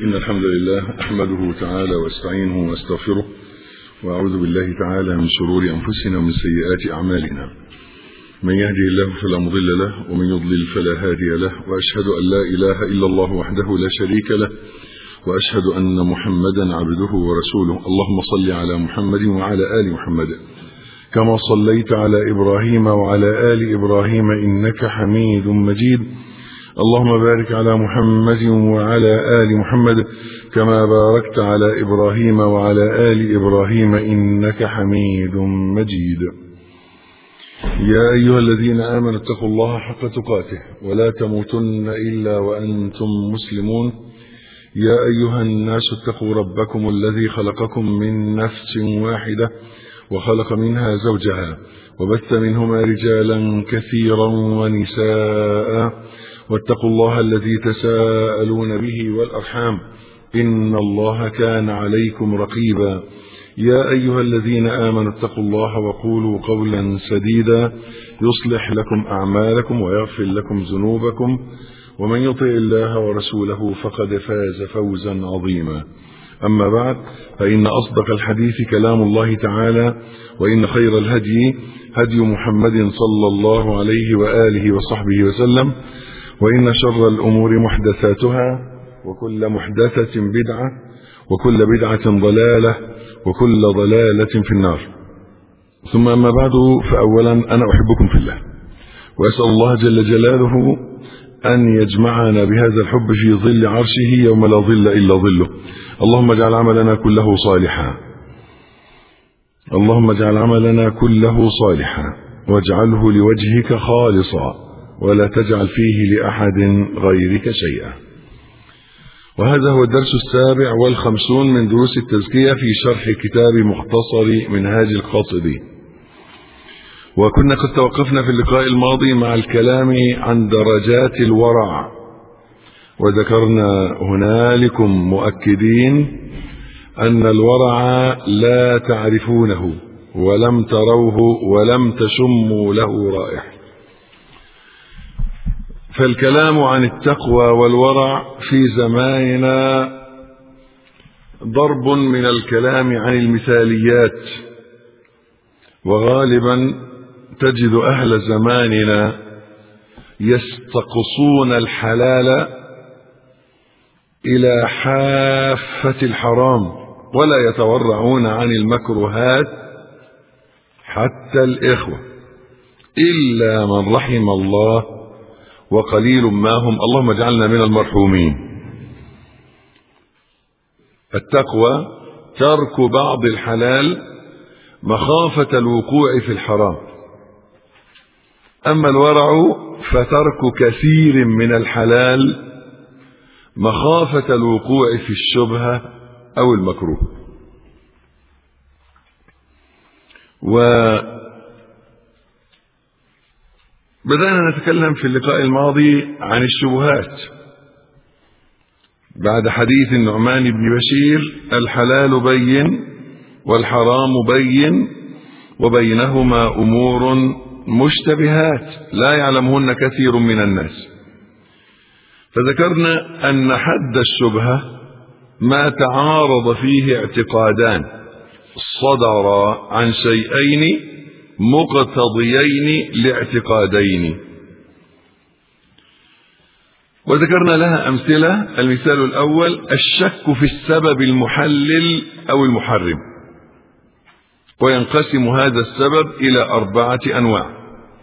إن الحمد لله أحمده تعالى واستعينه واستغفره وأعوذ بالله تعالى من شرور أنفسنا ومن سيئات أعمالنا من يهدي الله فلا مضل له ومن يضلل فلا هادي له وأشهد أن لا إله إلا الله وحده لا شريك له وأشهد أن محمدا عبده ورسوله اللهم صل على محمد وعلى آل محمد كما صليت على إبراهيم وعلى آل إبراهيم إنك حميد مجيد اللهم بارك على محمد وعلى آل محمد كما باركت على إبراهيم وعلى آل إبراهيم إنك حميد مجيد يا أيها الذين آمنوا اتقوا الله حق تقاته ولا تموتن إلا وأنتم مسلمون يا أيها الناس اتقوا ربكم الذي خلقكم من نفس واحدة وخلق منها زوجها وبث منهما رجالا كثيرا ونساء واتقوا الله الذي تساءلون به والأرحام إن الله كان عليكم رقيبا يا أيها الذين آمنوا اتقوا الله وقولوا قولا سديدا يصلح لكم أعمالكم ويغفر لكم ذنوبكم ومن يطع الله ورسوله فقد فاز فوزا عظيما أما بعد فإن أصدق الحديث كلام الله تعالى وإن خير الهدي هدي محمد صلى الله عليه وآله وصحبه وسلم وإن شر الأمور محدثاتها وكل محدثة بدعة وكل بدعة ضلالة وكل ضلالة في النار ثم أما بعد فأولا أنا أحبكم في الله وأسأل الله جل جلاله أن يجمعنا بهذا الحب في ظل عرشه يوم لا ظل إلا ظله اللهم اجعل عملنا كله صالحا اللهم اجعل عملنا كله صالحا واجعله لوجهك خالصا ولا تجعل فيه لأحد غيرك شيئا وهذا هو الدرس السابع والخمسون من دروس التزكية في شرح كتاب مختصر منهاج القاصدين وكنا قد توقفنا في اللقاء الماضي مع الكلام عن درجات الورع وذكرنا هنالكم مؤكدين أن الورع لا تعرفونه ولم تروه ولم تشموا له رائحة فالكلام عن التقوى والورع في زماننا ضرب من الكلام عن المثاليات وغالبا تجد أهل زماننا يستقصون الحلال إلى حافة الحرام ولا يتورعون عن المكروهات حتى الإخوة إلا من رحم الله وقليل ما هم اللهم اجعلنا من المرحومين التقوى ترك بعض الحلال مخافة الوقوع في الحرام أما الورع فترك كثير من الحلال مخافة الوقوع في الشبهة أو المكروه و بدأنا نتكلم في اللقاء الماضي عن الشبهات بعد حديث النعمان بن بشير الحلال بين والحرام بين وبينهما أمور مشتبهات لا يعلمهن كثير من الناس فذكرنا أن حد الشبهة ما تعارض فيه اعتقادان صدر عن شيئين مقتضيين لاعتقادين وذكرنا لها أمثلة المثال الأول الشك في السبب المحلل أو المحرم وينقسم هذا السبب إلى أربعة أنواع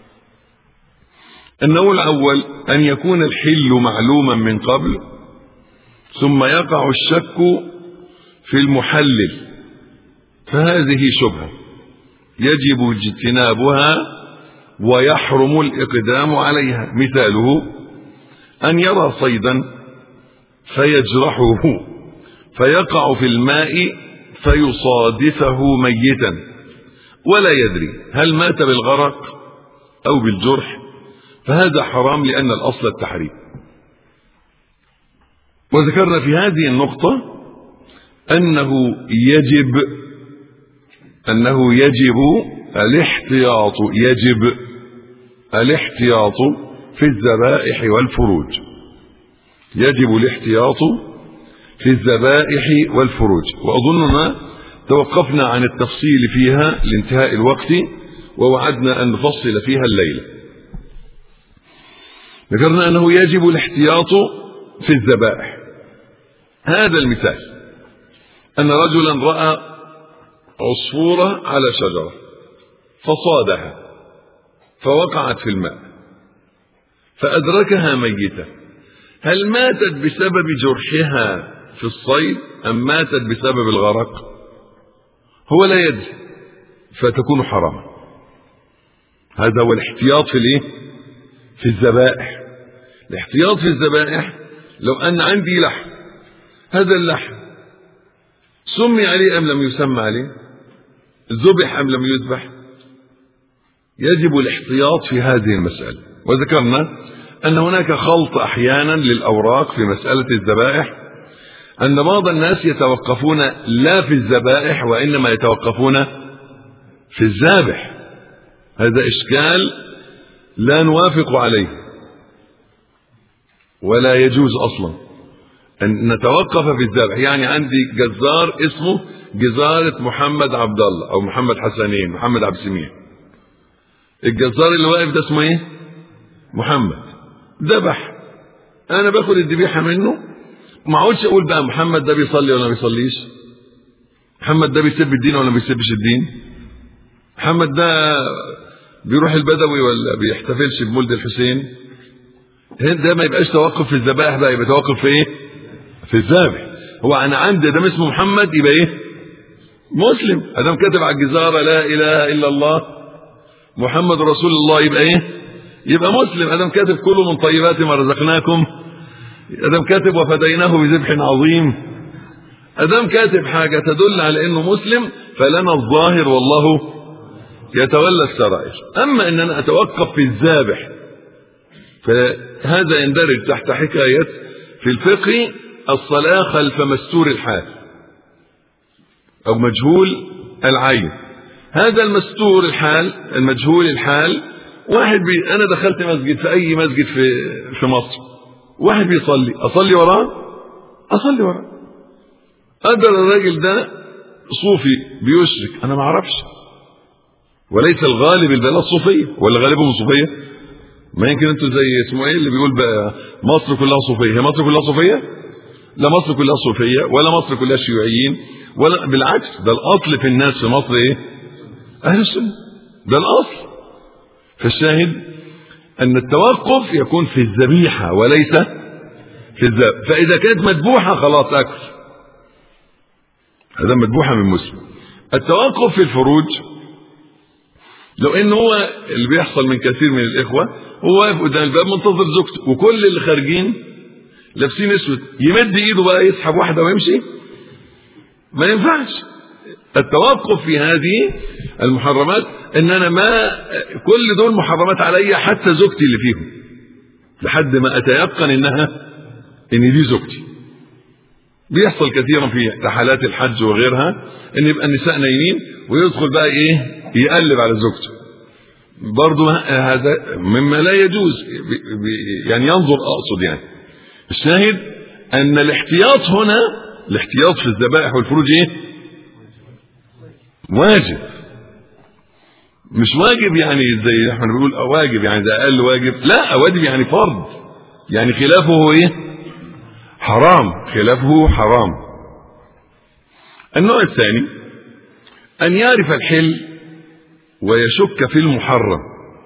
النوع الأول أن يكون الحل معلوما من قبل ثم يقع الشك في المحلل فهذه شبهة يجب اجتنابها ويحرم الإقدام عليها مثاله أن يرى صيدا فيجرحه فيقع في الماء فيصادفه ميتا ولا يدري هل مات بالغرق أو بالجرح فهذا حرام لأن الأصل التحريم وذكرنا في هذه النقطة أنه يجب أنه يجب الاحتياط يجب الاحتياط في الذبائح والفروج يجب الاحتياط في الذبائح والفروج وأظننا توقفنا عن التفصيل فيها لانتهاء الوقت ووعدنا أن نفصل فيها الليلة ذكرنا أنه يجب الاحتياط في الذبائح هذا المثال أن رجلا رأى عصفورة على شجرة فصادها فوقعت في الماء فأدركها ميتة هل ماتت بسبب جرحها في الصيد أم ماتت بسبب الغرق هو لا يدري فتكون حراما هذا هو الاحتياط في الايه في الذبائح الاحتياط في الذبائح لو ان عندي لحم هذا اللحم سمي عليه ام لم يسمى عليه ذبح ام لم يذبح يجب الاحتياط في هذه المسألة وذكرنا أن هناك خلط أحيانا للأوراق في مسألة الذبائح أن بعض الناس يتوقفون لا في الذبائح وإنما يتوقفون في الذابح هذا إشكال لا نوافق عليه ولا يجوز أصلا أن نتوقف في الذبح يعني عندي جزار اسمه جزارة محمد عبد الله أو محمد حسنين محمد عبد السميع الجزار اللي واقف ده اسمه ايه محمد ذبح انا باخد الذبيحه منه ما اقعدش اقول بقى محمد ده بيصلي ولا ما بيصليش محمد ده بيسب الدين ولا ما بيسبش الدين محمد ده بيروح البدوي ولا بيحتفلش بمولد الحسين ده ما يبقاش توقف في الذبائح بقى يبقى توقف في ايه في الذبح هو انا عندي ده اسمه محمد يبقى ايه مسلم ادم كاتب على الجزاره لا اله الا الله محمد رسول الله يبقى ايه يبقى مسلم ادم كاتب كله من طيبات ما رزقناكم ادم كاتب وفديناه بذبح عظيم ادم كاتب حاجه تدل على انه مسلم فلنا الظاهر والله يتولى السرائر اما ان انا اتوقف في الذابح فهذا يندرج تحت حكايه في الفقه الصلاه خلف مستور الحال او مجهول العين هذا المستور الحال المجهول الحال واحد بي انا دخلت مسجد في اي مسجد في في مصر واحد بيصلي اصلي وراه اصلي وراه قدر الراجل ده صوفي بيشرك انا ما اعرفش وليس الغالب البلاد صوفيه ولا غالبهم صوفيه ما يمكن انتوا زي اسمه ايه اللي بيقول بقى مصر كلها صوفيه هي مصر كلها صوفيه لا مصر كلها صوفيه ولا مصر كلها شيوعيين ولا بالعكس ده الاصل في الناس في مصر ايه اهل السنه ده الاصل فالشاهد ان التوقف يكون في الذبيحه وليس في الذبح فاذا كانت مذبوحه خلاص اكل هذا مذبوحه من مسلم التوقف في الفروج لو ان هو اللي بيحصل من كثير من الاخوه هو واقف قدام الباب منتظر زوجته وكل اللي خارجين لابسين اسود يمد ايده بقى يسحب واحده ويمشي ما ينفعش التوقف في هذه المحرمات ان انا ما كل دول محرمات عليا حتى زوجتي اللي فيهم لحد ما اتيقن انها ان دي زوجتي بيحصل كثيرا في رحلات الحج وغيرها ان يبقى النساء نايمين ويدخل بقى ايه يقلب على زوجته برضه هذا مما لا يجوز يعني ينظر اقصد يعني الشاهد ان الاحتياط هنا الاحتياط في الذبائح والفروج ايه واجب مش واجب يعني زي احنا بنقول واجب يعني ده اقل واجب لا واجب يعني فرض يعني خلافه ايه حرام خلافه حرام النوع الثاني ان يعرف الحل ويشك في المحرم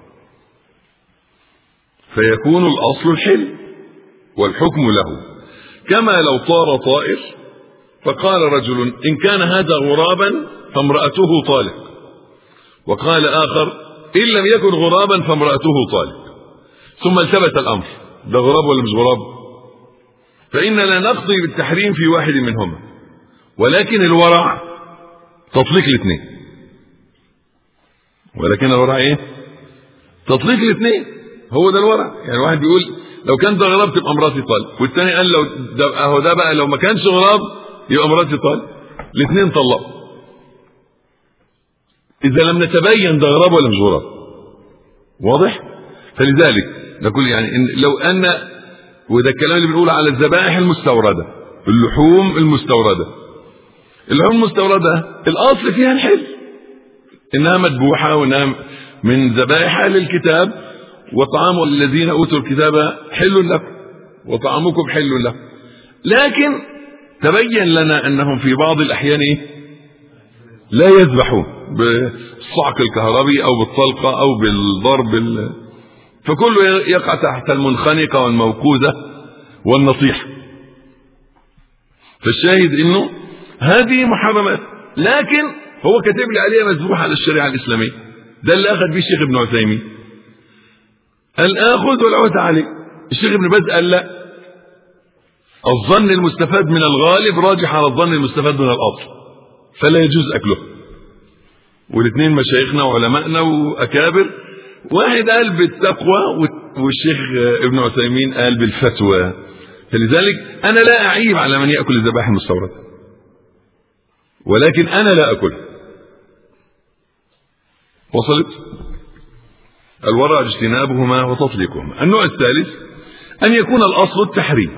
فيكون الاصل الحل والحكم له كما لو طار طائر فقال رجل ان كان هذا غرابا فامرأته طالق وقال آخر إن لم يكن غرابا فامرأته طالق ثم التبت الأمر ده غراب ولا مش غراب فإن لا نقضي بالتحريم في واحد منهما ولكن الورع تطليق الاثنين ولكن الورع ايه تطليق الاثنين هو ده الورع يعني واحد بيقول لو كان ده غراب تبقى مراتي طالق والثاني قال لو ده اهو ده بقى لو ما كانش غراب يبقى مراتي طالق الاثنين طلقوا إذا لم نتبين ده غراب ولا مش غراب واضح فلذلك نقول يعني إن لو أن وده الكلام اللي بنقوله على الذبائح المستوردة اللحوم المستوردة اللحوم المستوردة الأصل فيها الحل إنها مذبوحة وإنها من ذبائح أهل الكتاب وطعام الذين أوتوا الكتاب حل لكم وطعامكم حل لكم لكن تبين لنا أنهم في بعض الأحيان إيه؟ لا يذبحون بالصعق الكهربي أو بالطلقة أو بالضرب ال... فكله يقع تحت المنخنقة والموقوذة والنصيحة فالشاهد انه هذه محرمات لكن هو كاتب لي عليها مذبوح على الشريعة الإسلامية ده اللي أخذ به الشيخ ابن عثيمين قال آخذ والعود عليه الشيخ ابن باز قال لا الظن المستفاد من الغالب راجح على الظن المستفاد من الأصل فلا يجوز أكله والاثنين مشايخنا وعلمائنا وأكابر واحد قال بالتقوى والشيخ ابن عثيمين قال بالفتوى فلذلك أنا لا أعيب على من يأكل الذبائح المستوردة ولكن أنا لا أكل وصلت الورع اجتنابهما وتطليقهما النوع الثالث أن يكون الأصل التحريم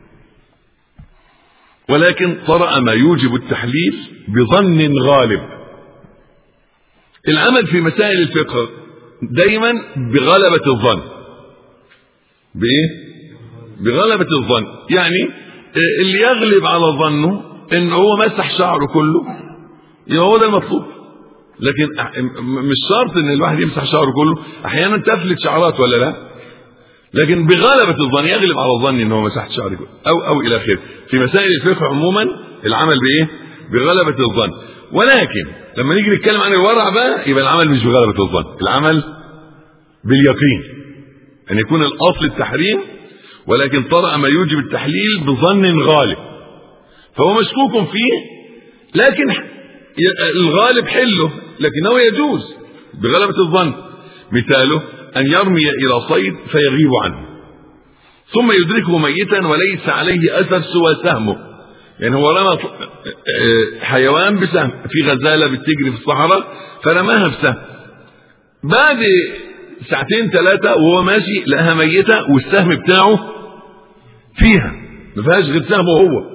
ولكن طرأ ما يوجب التحليل بظن غالب العمل في مسائل الفقه دايما بغلبة الظن بإيه؟ بغلبة الظن يعني اللي يغلب على ظنه ان هو مسح شعره كله يبقى هو ده المطلوب لكن مش شرط ان الواحد يمسح شعره كله احيانا تفلت شعرات ولا لا لكن بغلبة الظن يغلب على الظن ان هو مسح شعره كله او او الى اخره في مسائل الفقه عموما العمل بايه بغلبة الظن ولكن لما نيجي نتكلم عن الورع بقى يبقى العمل مش بغلبة الظن العمل باليقين ان يكون الاصل التحريم ولكن طرأ ما يوجب التحليل بظن غالب فهو مشكوك فيه لكن الغالب حله لكنه يجوز بغلبة الظن مثاله أن يرمي إلى صيد فيغيب عنه ثم يدركه ميتا وليس عليه أثر سوى سهمه يعني هو رمى حيوان بسهم في غزالة بتجري في الصحراء فرماها بسهم بعد ساعتين ثلاثة وهو ماشي لقاها ميتة والسهم بتاعه فيها ما فيهاش غير سهمه هو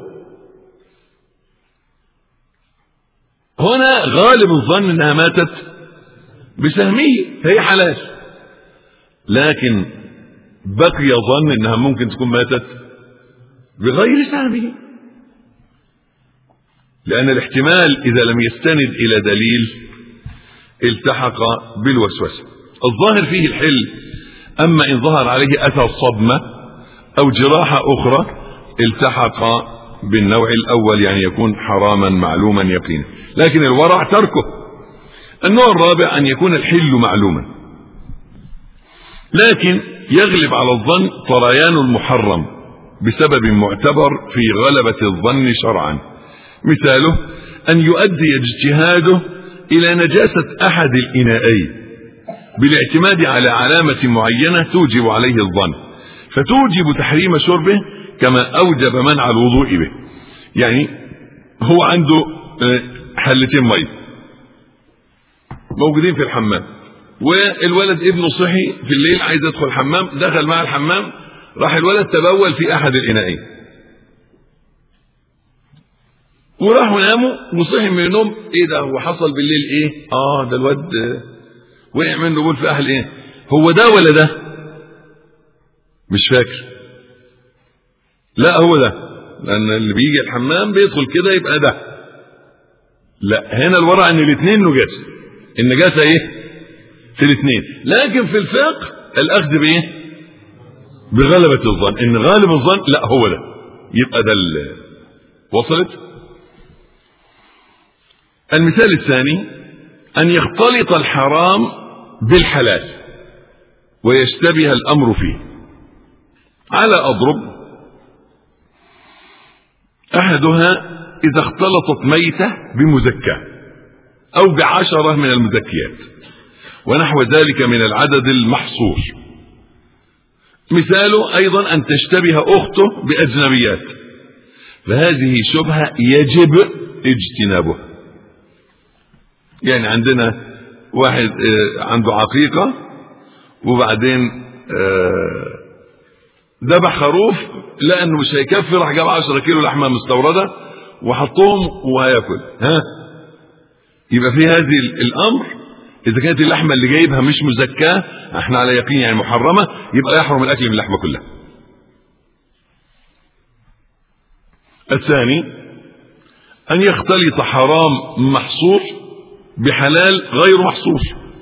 هنا غالب الظن انها ماتت بسهمه هي حلال لكن بقي ظن انها ممكن تكون ماتت بغير سهمه لان الاحتمال اذا لم يستند الى دليل التحق بالوسوسه الظاهر فيه الحل اما ان ظهر عليه اثر صدمه او جراحه اخرى التحق بالنوع الاول يعني يكون حراما معلوما يقينا لكن الورع تركه النوع الرابع ان يكون الحل معلوما لكن يغلب على الظن طريان المحرم بسبب معتبر في غلبة الظن شرعا مثاله أن يؤدي اجتهاده إلى نجاسة أحد الإناءين بالاعتماد على علامة معينة توجب عليه الظن فتوجب تحريم شربه كما أوجب منع الوضوء به يعني هو عنده حلتين مية موجودين في الحمام والولد ابنه صحي في الليل عايز يدخل الحمام دخل مع الحمام راح الولد تبول في احد الاناءين وراحوا ناموا وصحي من النوم ايه ده هو حصل بالليل ايه اه ده الواد وقع منه بول في اهل ايه هو ده ولا ده مش فاكر لا هو ده لان اللي بيجي الحمام بيدخل كده يبقى ده لا هنا الورع ان الاثنين نجاسه النجاسه ايه في الاثنين لكن في الفقه الاخذ بايه بغلبة الظن ان غالب الظن لا هو ده يبقى ده وصلت المثال الثاني ان يختلط الحرام بالحلال ويشتبه الامر فيه على اضرب احدها اذا اختلطت ميتة بمزكاة او بعشرة من المزكيات ونحو ذلك من العدد المحصور مثاله أيضا أن تشتبه أخته بأجنبيات فهذه شبهة يجب اجتنابها يعني عندنا واحد عنده عقيقة وبعدين ذبح خروف لقى انه مش هيكفي راح جاب 10 كيلو لحمه مستورده وحطهم وهياكل ها يبقى في هذه الامر اذا كانت اللحمه اللي جايبها مش مزكاه احنا على يقين يعني محرمه يبقى يحرم الاكل من اللحمه كلها الثاني ان يختلط حرام محصور بحلال غير محصور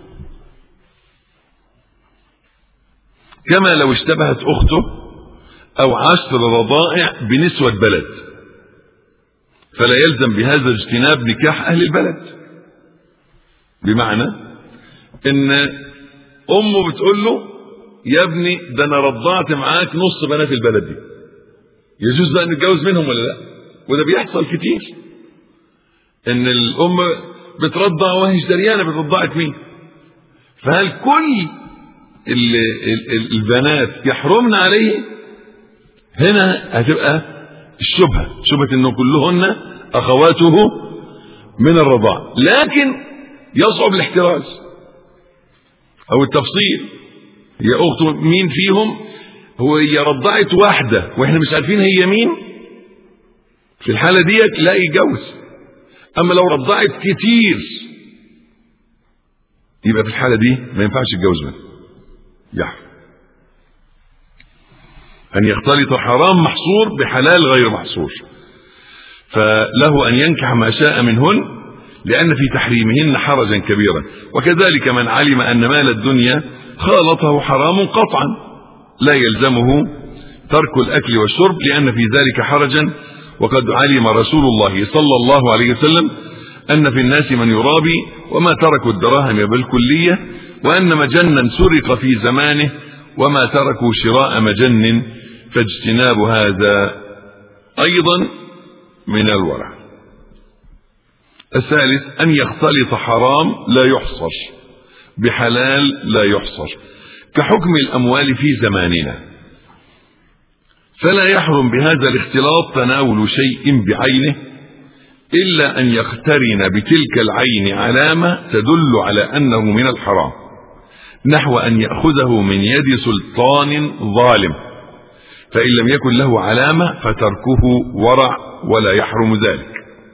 كما لو اشتبهت اخته او عشر رضائع بنسوة بلد فلا يلزم بهذا اجتناب نكاح اهل البلد بمعنى ان امه بتقول له يا ابني ده انا رضعت معاك نص بنات البلد دي يجوز بقى نتجوز منهم ولا لا وده بيحصل كتير ان الام بترضع وهي دريانه بترضعت مين فهل كل ال ال البنات يحرمن عليه هنا هتبقى الشبهه شبهه انه كلهن اخواته من الرضاع لكن يصعب الاحتراز او التفصيل هي اخته مين فيهم هو هي رضعت واحده واحنا مش عارفين هي مين في الحاله ديت لا يتجوز اما لو رضعت كتير يبقى في الحاله دي ما ينفعش يتجوز منها يحرم ان يختلط حرام محصور بحلال غير محصور فله ان ينكح ما شاء منهن لان في تحريمهن حرجا كبيرا وكذلك من علم ان مال الدنيا خالطه حرام قطعا لا يلزمه ترك الاكل والشرب لان في ذلك حرجا وقد علم رسول الله صلى الله عليه وسلم ان في الناس من يرابي وما تركوا الدراهم بالكليه وان مجنا سرق في زمانه وما تركوا شراء مجن فاجتناب هذا ايضا من الورع الثالث ان يختلط حرام لا يحصر بحلال لا يحصر كحكم الاموال في زماننا فلا يحرم بهذا الاختلاط تناول شيء بعينه الا ان يقترن بتلك العين علامه تدل على انه من الحرام نحو ان ياخذه من يد سلطان ظالم فان لم يكن له علامه فتركه ورع ولا يحرم ذلك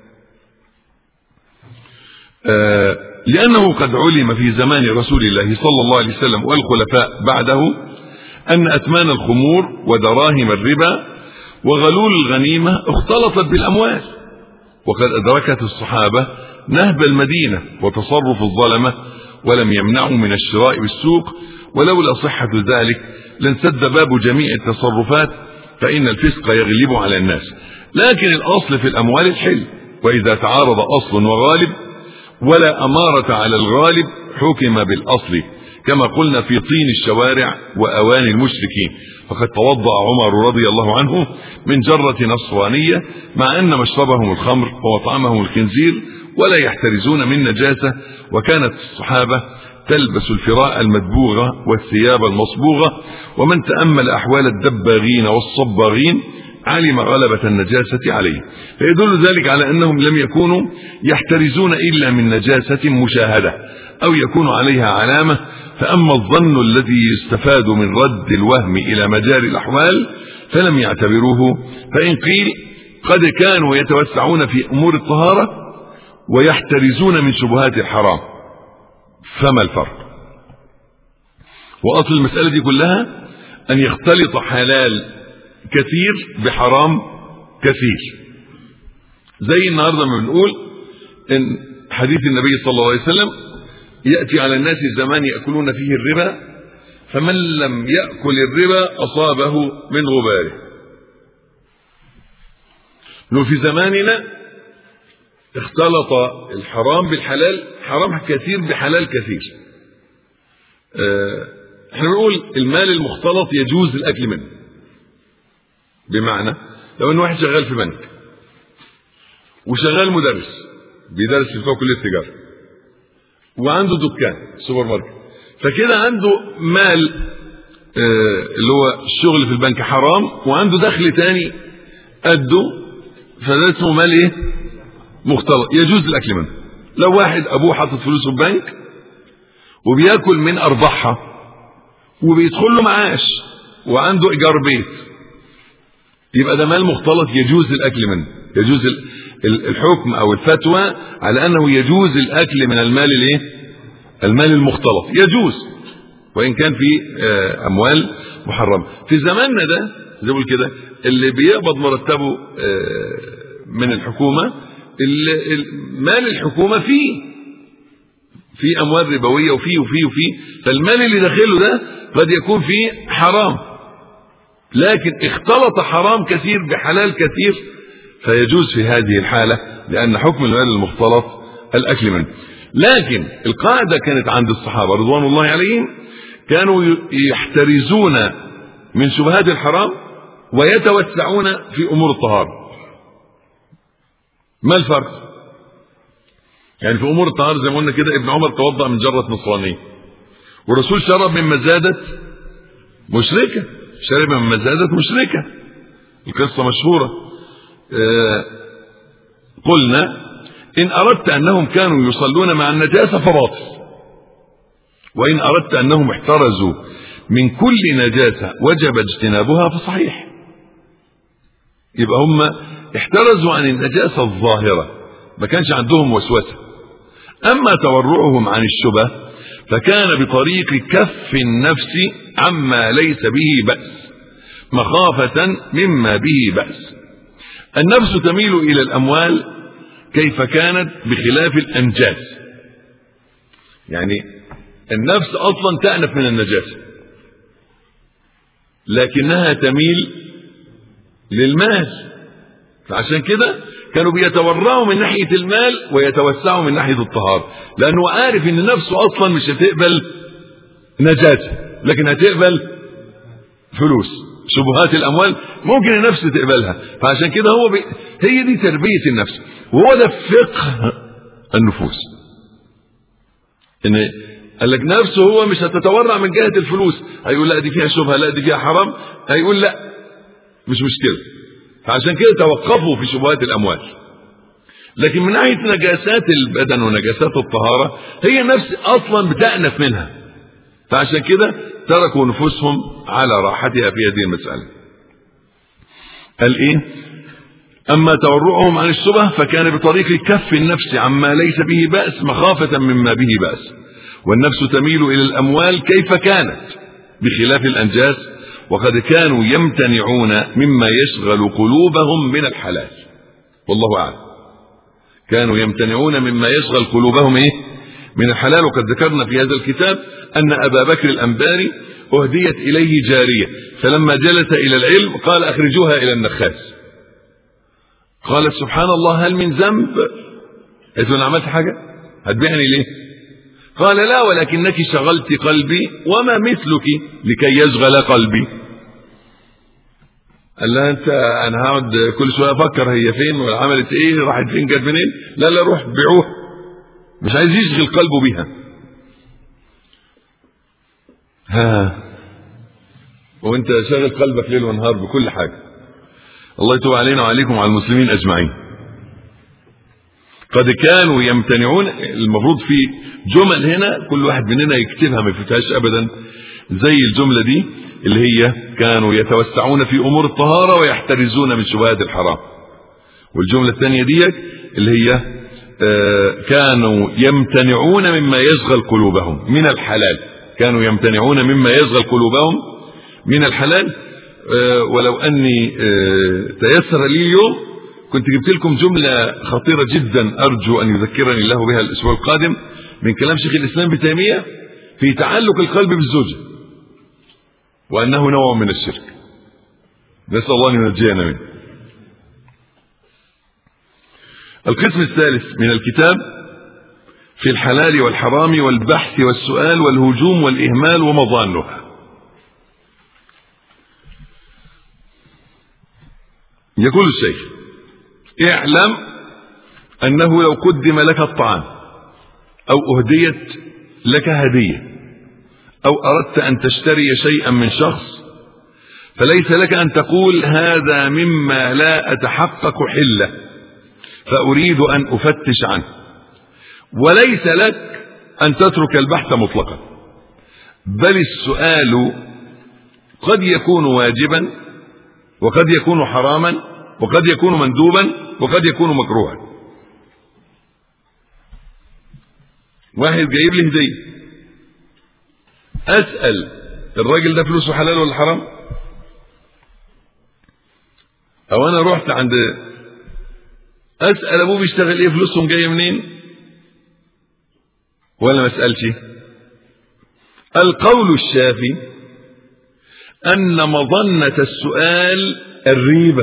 آه لانه قد علم في زمان رسول الله صلى الله عليه وسلم والخلفاء بعده ان اثمان الخمور ودراهم الربا وغلول الغنيمه اختلطت بالاموال وقد ادركت الصحابه نهب المدينه وتصرف الظلمه ولم يمنعوا من الشراء بالسوق ولولا صحه ذلك لانسد باب جميع التصرفات فان الفسق يغلب على الناس لكن الاصل في الاموال الحل واذا تعارض اصل وغالب ولا اماره على الغالب حكم بالاصل كما قلنا في طين الشوارع واواني المشركين فقد توضا عمر رضي الله عنه من جره نصرانيه مع ان مشربهم الخمر ومطعمهم الخنزير ولا يحترزون من نجاسه وكانت الصحابه تلبس الفراء المدبوغه والثياب المصبوغه ومن تامل احوال الدباغين والصباغين علم غلبة النجاسة عليه فيدل ذلك على أنهم لم يكونوا يحترزون إلا من نجاسة مشاهدة أو يكون عليها علامة فأما الظن الذي يستفاد من رد الوهم إلى مجاري الأحوال فلم يعتبروه فإن قيل قد كانوا يتوسعون في أمور الطهارة ويحترزون من شبهات الحرام فما الفرق وأصل المسألة دي كلها أن يختلط حلال كثير بحرام كثير زي النهارده ما بنقول ان حديث النبي صلى الله عليه وسلم ياتي على الناس زمان ياكلون فيه الربا فمن لم ياكل الربا اصابه من غباره لو في زماننا اختلط الحرام بالحلال حرام كثير بحلال كثير اه احنا بنقول المال المختلط يجوز الاكل منه بمعنى لو ان واحد شغال في بنك وشغال مدرس بيدرس في كليه التجاره وعنده دكان سوبر ماركت فكده عنده مال آه اللي هو الشغل في البنك حرام وعنده دخل تاني قده فده اسمه مال ايه مختلط يجوز الاكل منه لو واحد ابوه حاطط فلوسه في بنك وبياكل من ارباحها وبيدخل له معاش وعنده ايجار بيت يبقى ده مال مختلط يجوز الاكل منه يجوز الحكم او الفتوى على انه يجوز الاكل من المال الايه المال المختلط يجوز وان كان في اموال محرمه في زماننا ده زي ما كده اللي بيقبض مرتبه من الحكومه مال الحكومه فيه في اموال ربويه وفيه وفيه وفيه فالمال اللي داخله ده قد يكون فيه حرام لكن اختلط حرام كثير بحلال كثير فيجوز في هذه الحاله لان حكم المال المختلط الاكل منه لكن القاعده كانت عند الصحابه رضوان الله عليهم كانوا يحترزون من شبهات الحرام ويتوسعون في امور الطهاره ما الفرق يعني في امور الطهاره زي ما قلنا كده ابن عمر توضا من جره نصرانيه والرسول شرب من مزاده مشركه شرب من مزاده مشركه القصه مشهوره آه قلنا ان اردت انهم كانوا يصلون مع النجاسه فباطل وان اردت انهم احترزوا من كل نجاسه وجب اجتنابها فصحيح يبقى هم احترزوا عن النجاسه الظاهره ما كانش عندهم وسوسه اما تورعهم عن الشبه فكان بطريق كف النفس عما ليس به باس مخافه مما به باس النفس تميل الى الاموال كيف كانت بخلاف الانجاز يعني النفس اصلا تأنف من النجاسه لكنها تميل للمال فعشان كده كانوا بيتورعوا من ناحية المال ويتوسعوا من ناحية الطهارة لأنه عارف إن نفسه أصلا مش هتقبل نجاته لكن هتقبل فلوس شبهات الأموال ممكن النفس تقبلها فعشان كده هو بي... هي دي تربية النفس وهو ده فقه النفوس إن قال لك نفسه هو مش هتتورع من جهة الفلوس هيقول لا دي فيها شبهة لا دي فيها حرام هيقول لا مش مشكلة فعشان كده توقفوا في شبهات الاموال لكن من ناحيه نجاسات البدن ونجاسات الطهاره هي نفس اصلا بتأنف منها فعشان كده تركوا نفوسهم على راحتها في هذه المساله قال ايه اما تورعهم عن الشبه فكان بطريق كف النفس عما ليس به باس مخافه مما به باس والنفس تميل الى الاموال كيف كانت بخلاف الانجاس وقد كانوا يمتنعون مما يشغل قلوبهم من الحلال والله اعلم كانوا يمتنعون مما يشغل قلوبهم ايه من الحلال وقد ذكرنا في هذا الكتاب ان ابا بكر الانباري اهديت اليه جاريه فلما جلس الى العلم قال اخرجوها الى النخاس قالت سبحان الله هل من ذنب قلت انا عملت حاجه هتبيعني ليه قال لا ولكنك شغلت قلبي وما مثلك لكي يشغل قلبي قال لها انت انا هقعد كل شويه افكر هي فين وعملت ايه راحت فين جت منين لا لا روح بيعوها مش عايز يشغل قلبه بيها ها وانت شاغل قلبك ليل ونهار بكل حاجه الله يتوب علينا وعليكم وعلى المسلمين اجمعين قد كانوا يمتنعون المفروض في جمل هنا كل واحد مننا يكتبها ما يفوتهاش ابدا زي الجمله دي اللي هي كانوا يتوسعون في امور الطهاره ويحترزون من شبهات الحرام والجمله الثانيه ديت اللي هي آه كانوا يمتنعون مما يشغل قلوبهم من الحلال كانوا يمتنعون مما يشغل قلوبهم من الحلال آه ولو اني آه تيسر لي اليوم كنت جبت لكم جمله خطيره جدا ارجو ان يذكرني الله بها الاسبوع القادم من كلام شيخ الاسلام ابن تيميه في تعلق القلب بالزوجه وانه نوع من الشرك نسال الله ان ينجينا منه القسم الثالث من الكتاب في الحلال والحرام والبحث والسؤال والهجوم والاهمال ومظانها يقول الشيخ اعلم انه لو قدم لك الطعام او اهديت لك هديه او اردت ان تشتري شيئا من شخص فليس لك ان تقول هذا مما لا اتحقق حله فاريد ان افتش عنه وليس لك ان تترك البحث مطلقا بل السؤال قد يكون واجبا وقد يكون حراما وقد يكون مندوبا وقد يكون مكروها واحد جايب لي هديه اسال الراجل ده فلوسه حلال ولا حرام او انا رحت عند اسال ابوه بيشتغل ايه فلوسهم جايه منين ولا ما اسالش القول الشافي ان مظنه السؤال الريبه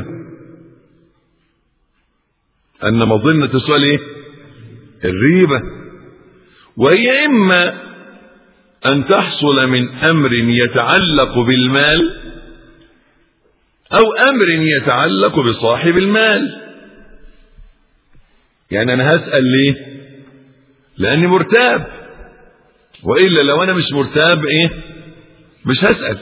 ان مظنه السؤال ايه الريبه وهي اما ان تحصل من امر يتعلق بالمال او امر يتعلق بصاحب المال يعني انا هسال ليه لاني مرتاب والا لو انا مش مرتاب ايه مش هسال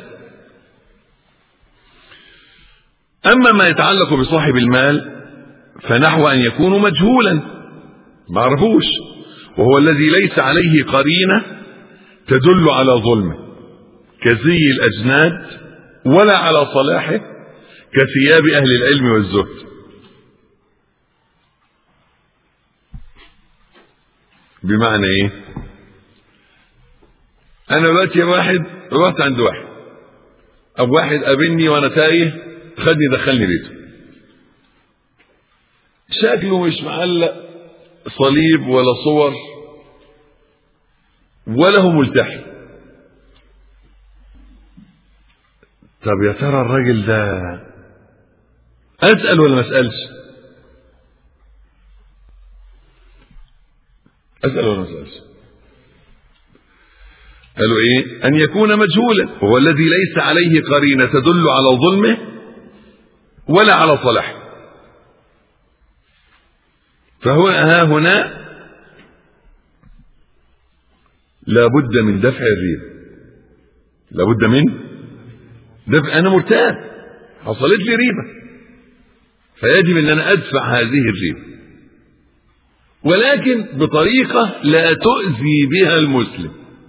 اما ما يتعلق بصاحب المال فنحو ان يكون مجهولا ما عرفوش وهو الذي ليس عليه قرينه تدل على ظلمه كزي الاجناد ولا على صلاحه كثياب اهل العلم والزهد بمعنى ايه انا دلوقتي واحد رحت عند واحد او واحد قابلني وانا تايه خدني دخلني بيته شكله مش معلق صليب ولا صور ولا هو ملتحي طب يا ترى الراجل ده اسال ولا ما اسالش اسال ولا ما اسالش قالوا ايه ان يكون مجهولا وهو الذي ليس عليه قرينه تدل على ظلمه ولا على صلاحه فهو ها هنا لابد من دفع الريبة لابد من دفع أنا مرتاب حصلت لي ريبة فيجب أن أنا أدفع هذه الريبة ولكن بطريقة لا تؤذي بها المسلم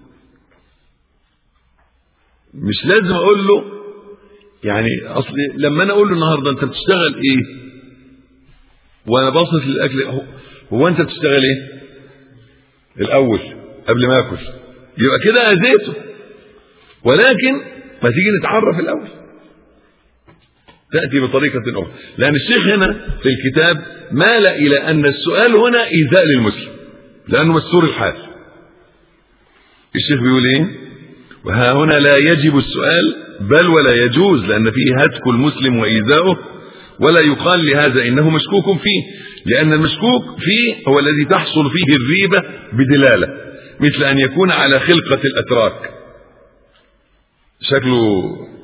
مش لازم أقول له يعني أصل لما أنا أقول له النهاردة أنت بتشتغل إيه وأنا باصص للأكل هو أنت بتشتغل إيه الأول قبل ما اكل يبقى كده اذيته ولكن ما تيجي نتعرف الاول تاتي بطريقه اخرى لان الشيخ هنا في الكتاب مال الى ان السؤال هنا ايذاء للمسلم لانه مستور الحال الشيخ بيقول ايه وها هنا لا يجب السؤال بل ولا يجوز لان فيه هتك المسلم وايذاؤه ولا يقال لهذا انه مشكوك فيه لان المشكوك فيه هو الذي تحصل فيه الريبه بدلاله مثل أن يكون على خلقة الأتراك شكله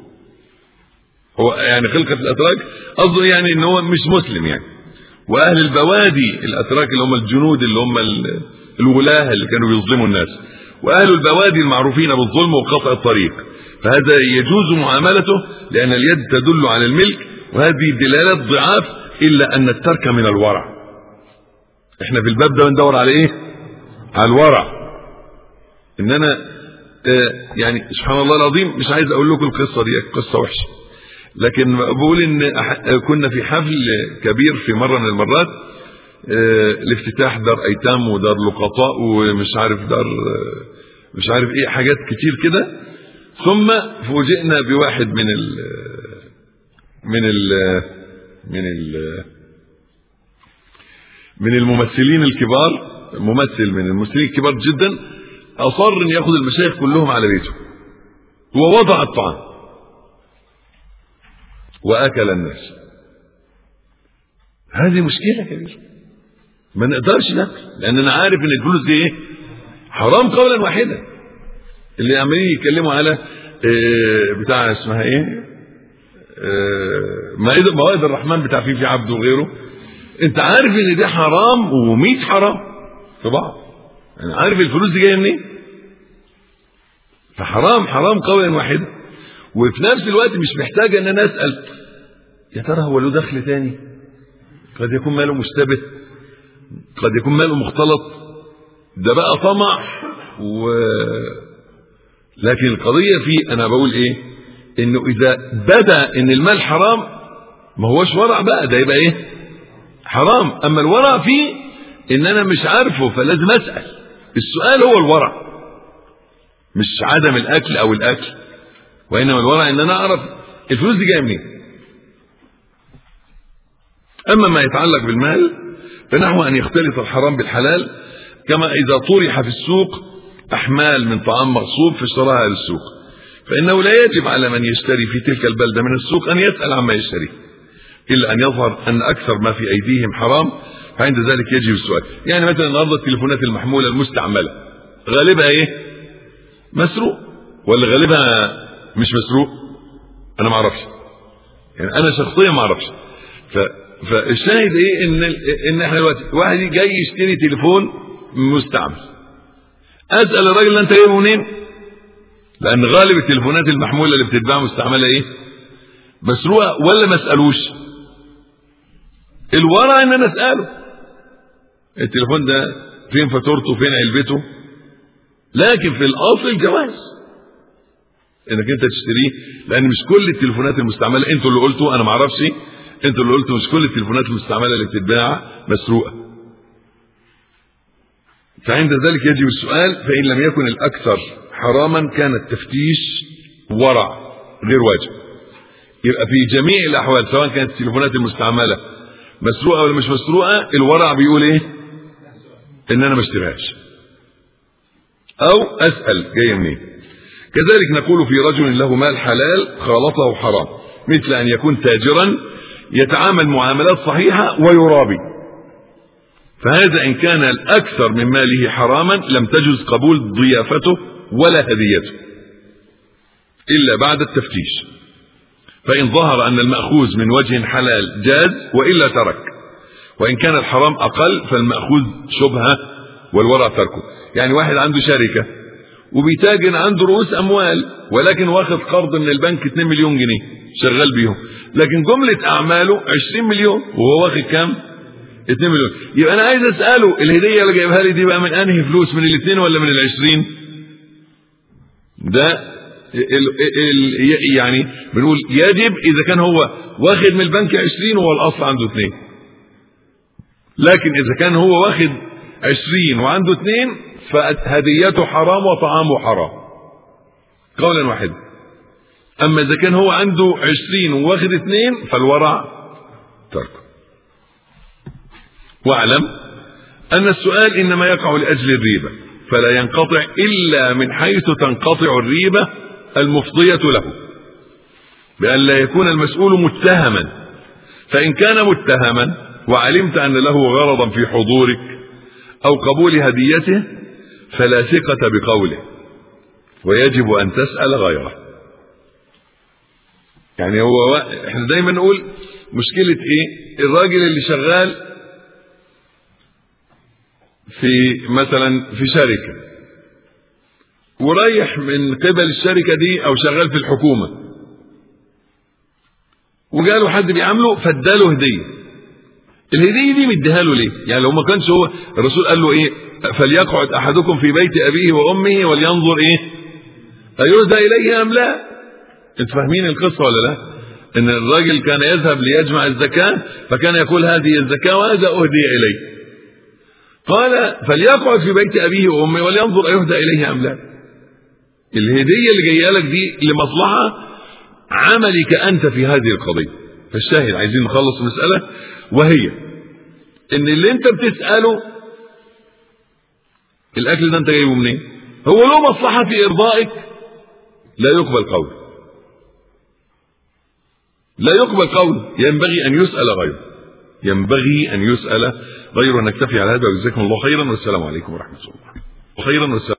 هو يعني خلقة الأتراك قصده يعني إن هو مش مسلم يعني وأهل البوادي الأتراك اللي هم الجنود اللي هم الولاة اللي كانوا بيظلموا الناس وأهل البوادي المعروفين بالظلم وقطع الطريق فهذا يجوز معاملته لأن اليد تدل على الملك وهذه دلالات ضعاف إلا أن الترك من الورع احنا في الباب ده بندور على ايه على الورع ان انا آه يعني سبحان الله العظيم مش عايز اقول لكم القصه دي قصه وحشه لكن بقول ان كنا في حفل كبير في مره من المرات آه لافتتاح دار ايتام ودار لقطاء ومش عارف دار مش عارف ايه حاجات كتير كده ثم فوجئنا بواحد من ال من ال من ال من الممثلين الكبار ممثل من الممثلين الكبار جدا اصر ان ياخذ المشايخ كلهم على بيته ووضع الطعام واكل الناس هذه مشكله كبيره ما نقدرش ناكل لان انا عارف ان الفلوس دي ايه حرام قولا واحدا اللي عمالين يتكلموا على إيه بتاع اسمها ايه مائدة موائد الرحمن بتاع فيفي عبده وغيره انت عارف ان دي حرام و100 حرام في بعض انا عارف الفلوس دي جايه منين فحرام حرام قولا واحدا وفي نفس الوقت مش محتاج ان انا اسال يا ترى هو له دخل تاني قد يكون ماله مشتبه قد يكون ماله مختلط ده بقى طمع و لكن القضيه في انا بقول ايه انه اذا بدا ان المال حرام ما هوش ورع بقى ده يبقى ايه حرام اما الورع فيه ان انا مش عارفه فلازم اسال السؤال هو الورع مش عدم الاكل او الاكل وانما الورع ان انا اعرف الفلوس دي جايه منين اما ما يتعلق بالمال فنحو ان يختلط الحرام بالحلال كما اذا طرح في السوق احمال من طعام مغصوب فاشتراها للسوق فانه لا يجب على من يشتري في تلك البلده من السوق ان يسال عما يشتريه الا ان يظهر ان اكثر ما في ايديهم حرام فعند ذلك يجب السؤال يعني مثلا النهارده التليفونات المحموله المستعمله غالبها ايه مسروق ولا غالبها مش مسروق انا ما اعرفش يعني انا شخصيا ما اعرفش ف... فالشاهد ايه ان ان احنا دلوقتي واحد جاي يشتري تليفون مستعمل اسال الراجل انت جايبه منين لان غالب التليفونات المحموله اللي بتتباع مستعمله ايه مسروقه ولا ما اسالوش الورع ان انا اساله التليفون ده فين فاتورته فين علبته لكن في الاصل جواز انك انت تشتريه لان مش كل التليفونات المستعمله انتوا اللي قلتوا انا ما اعرفش انتوا اللي قلتوا مش كل التليفونات المستعمله اللي بتتباع مسروقه فعند ذلك يجب السؤال فان لم يكن الاكثر حراما كان التفتيش ورع غير واجب يبقى في جميع الاحوال سواء كانت التليفونات المستعمله مسروقه ولا مش مسروقه الورع بيقول ايه ان انا ما اشتريهاش او اسال جايه منين كذلك نقول في رجل له مال حلال خالطه حرام مثل ان يكون تاجرا يتعامل معاملات صحيحه ويرابي فهذا ان كان الاكثر من ماله حراما لم تجز قبول ضيافته ولا هديته الا بعد التفتيش فان ظهر ان الماخوذ من وجه حلال جاز والا ترك وان كان الحرام اقل فالماخوذ شبهه والورع تركه يعني واحد عنده شركه وبيتاجر عنده رؤوس اموال ولكن واخد قرض من البنك 2 مليون جنيه شغال بيهم لكن جمله اعماله 20 مليون وهو واخد كام 2 مليون يبقى انا عايز اساله الهديه اللي جايبها لي دي بقى من انهي فلوس من الاثنين ولا من ال20 ده ال ال يعني بنقول يجب اذا كان هو واخد من البنك 20 وهو الاصل عنده اثنين لكن اذا كان هو واخد 20 وعنده اثنين فهديته حرام وطعامه حرام قولا واحدا اما اذا كان هو عنده 20 وواخد اثنين فالورع تركه واعلم ان السؤال انما يقع لاجل الريبه فلا ينقطع الا من حيث تنقطع الريبه المفضيه له بان لا يكون المسؤول متهما فان كان متهما وعلمت ان له غرضا في حضورك او قبول هديته فلا ثقه بقوله ويجب ان تسال غيره يعني هو احنا دايما نقول مشكله ايه الراجل اللي شغال في مثلا في شركه ورايح من قبل الشركه دي او شغال في الحكومه وجاله حد بيعامله فاداله هديه الهديه دي مديها له ليه يعني لو ما كانش هو الرسول قال له ايه فليقعد احدكم في بيت ابيه وامه ولينظر ايه ايهدى اليه ام لا انتوا فاهمين القصه ولا لا ان الراجل كان يذهب ليجمع الزكاه فكان يقول هذه الزكاه وهذا اهدي اليه قال فليقعد في بيت ابيه وامه ولينظر ايهدى اليه ام لا الهديه اللي جايه لك دي لمصلحه عملك انت في هذه القضيه فالشاهد عايزين نخلص المساله وهي ان اللي انت بتساله الاكل ده انت جايبه منين هو له مصلحه في ارضائك لا يقبل قول لا يقبل قول ينبغي ان يسال غيره ينبغي ان يسال غيره نكتفي على هذا وجزاكم الله خيرا والسلام عليكم ورحمه الله خيرا والسلام